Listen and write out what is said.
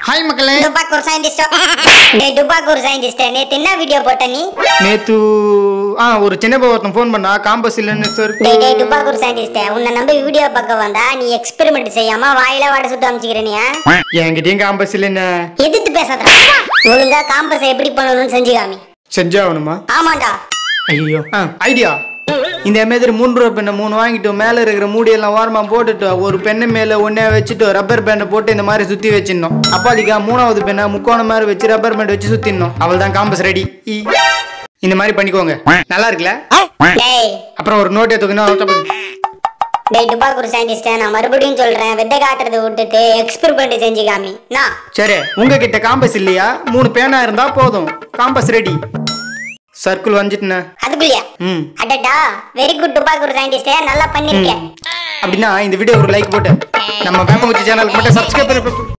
Hi மக்களே டுபாக்கூர் scientist டேய் டுபாக்கூர் scientist நேத்து என்ன வீடியோ போட்ட நீ நேத்து ஆ ஒரு சின்ன பையன் ஒருத்தன் ஃபோன் பண்ணா காம்பஸ் இல்லைன்னு சார் டேய் டேய் டுபாக்கூர் சயின்டிஸ்ட் உன்னை நம்பி வீடியோ பார்க்க வந்தா நீ எக்ஸ்பெரிமெண்ட் செய்யாம வாயில வாட சுட்டு அமைச்சிக்கிற நீ ஆ? என்கிட்டயும் காம்பஸ் இல்லைன்னு எதிர்த்து பேசாத ஒழுங்கா காம்பஸ் எப்படி பண்ணணும்னு செஞ்சு காமி செஞ்சாகணுமா ஆமாண்டா ஐயோ ஆ ஐடியா இந்த மாதிரி மூன்று ரூபா பெண்ணை மூணு வாங்கிட்டு மேலே இருக்கிற மூடியெல்லாம் ஓரமா போட்டுட்டு ஒரு பெண்ணு மேலே ஒன்றே வச்சுட்டு ரப்பர் பேண்டை போட்டு இந்த மாதிரி சுற்றி வச்சிடணும் அப்பாதிக்கா மூணாவது பெண்ணை முக்கோணம் மாதிரி வச்சு ரப்பர் பேண்ட் வச்சு சுற்றிடணும் அவள் தான் காம்பஸ் ரெடி இந்த மாதிரி பண்ணிக்கோங்க நல்லா இருக்குல்ல டேய் அப்புறம் ஒரு நோட் எடுத்துக்கணும் டேய் டுபாக்கூர் சயின்டிஸ்ட் நான் மறுபடியும் சொல்றேன் வித்தை காட்டுறதை விட்டுட்டு எக்ஸ்பெரிமெண்ட் செஞ்சு காமி நான் சரி உங்ககிட்ட காம்பஸ் இல்லையா மூணு பேனா இருந்தா போதும் காம்பஸ் ரெடி சர்க்கிள் வந்துட்டுண்ணே அதுக்குள்ளயா ம் அடடா வெரி குட் டுபாக்கூர் சயின்டிஸ்ட் நல்லா பண்ணிருக்கேன் அப்படின்னா இந்த வீடியோ ஒரு லைக் போட்டு நம்ம வேப்பங்குச்சி சேனலுக்கு மட்டும் சப்ஸ்கிரைப் பண்ணி